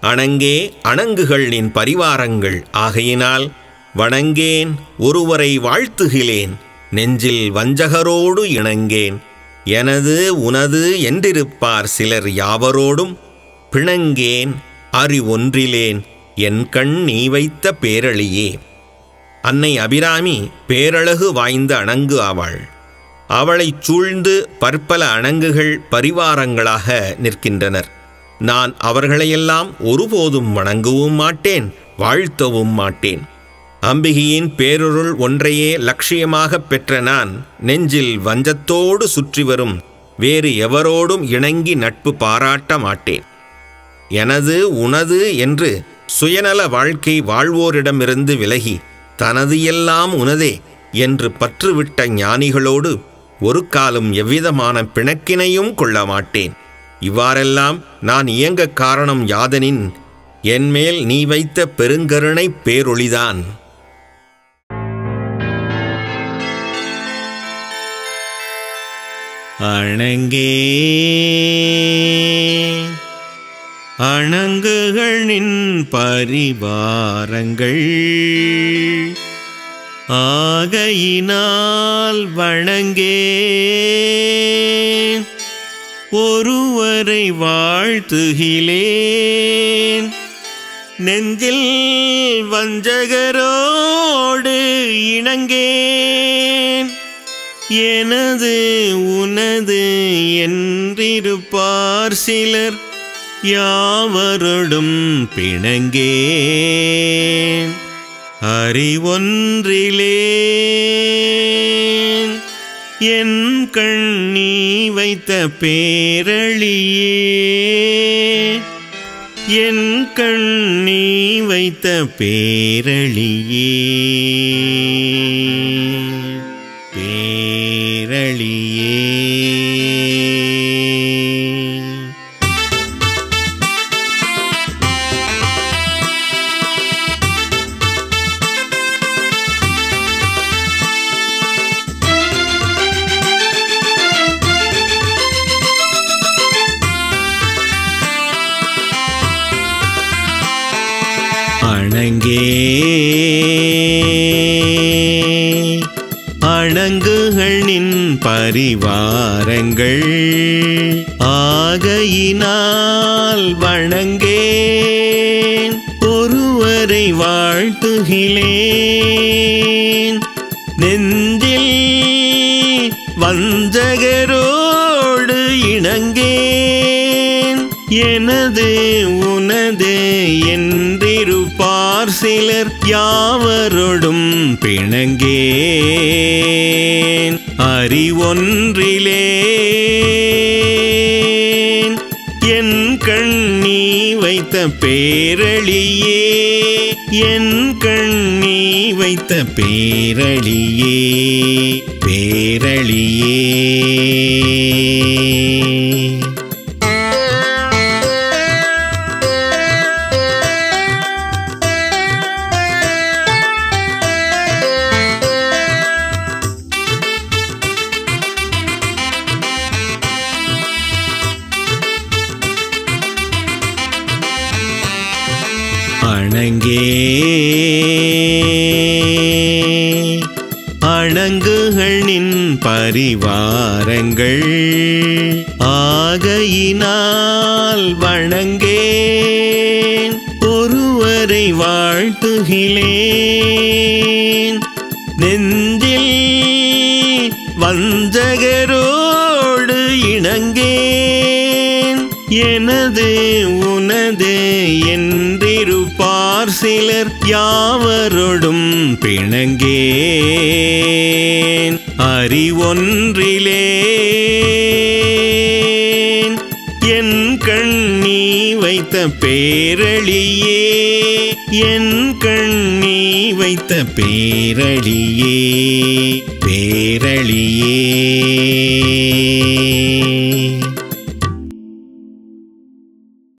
அணங்கே அணங்குகள் நின் பரிவாரங்கள் ஆகையினால் வணங்கேன் ஒருவரை வாழ்த்துகிலேன் நெஞ்சில் வஞ்சகரோடு இணங்கேன் எனது உனது என்றிருப்பார் சிலர் யாவரோடும் பிணங்கேன் அறிவொன்றிலேன் என் கண் நீ வைத்த பேரழியே அன்னை அபிராமி பேரழகு வாய்ந்த அணங்கு ஆவாள் அவளைச் சூழ்ந்து பற்பல அணங்குகள் பரிவாரங்களாக நிற்கின்றனர் நான் அவர்களையெல்லாம் ஒருபோதும் வணங்கவும் மாட்டேன் வாழ்த்தவும் மாட்டேன் அம்பிகையின் பேருருள் ஒன்றையே லட்சியமாகப் பெற்ற நான் நெஞ்சில் வஞ்சத்தோடு சுற்றி வரும் வேறு எவரோடும் இணங்கி நட்பு பாராட்ட மாட்டேன் எனது உனது என்று சுயநல வாழ்க்கை வாழ்வோரிடமிருந்து விலகி தனது எல்லாம் உனதே என்று பற்றுவிட்ட ஞானிகளோடு ஒரு காலம் எவ்விதமான பிணக்கினையும் கொள்ள மாட்டேன் இவ்வாறெல்லாம் நான் இயங்க காரணம் யாதனின் என்மேல் நீ வைத்த பெருங்கருணை பேரொளிதான் அணங்கே அணங்குகள் நின் பரிவாரங்கள் ஆகையினால் வணங்கே ஒருவரை வாழ்த்துகிலேன் நெஞ்சில் வஞ்சகரோடு இணங்கேன் எனது உனது என்றிருப்பார் சிலர் யாவரோடும் பிணங்கேன் அறிவொன்றிலேன் என் கண் நீ வைத்த பேரழியே என் கண் நீ வைத்த பேரழியே பேரழியே அணங்கே அணங்குகள் நின் பரிவாரங்கள் ஆகையினால் வணங்கேன் ஒருவரை வாழ்த்துகிலேன் நெஞ்சில் வஞ்சகரோடு இணங்கேன் எனது உனது என்றிருப்பார் சிலர் யாவரோடும் பிணங்கேன் அறிவொன்றிலேன் என் கண் நீ வைத்த பேரழியே என் கண் நீ வைத்த பேரழியே பேரழியே அணங்கே அணங்குகள் நின் பரிவாரங்கள் ஆகையினால் வணங்கேன் ஒருவரை வாழ்த்துகிலேன் நெஞ்சில் வஞ்சகரோடு இணங்கேன் எனது உனது என்றிருப்பார் சிலர் யாவரோடும் பிணங்கேன் அறிவொன்றிலேன் என் கண் நீ வைத்த பேரழியே என் கண் நீ வைத்த பேரழியே பேரழியே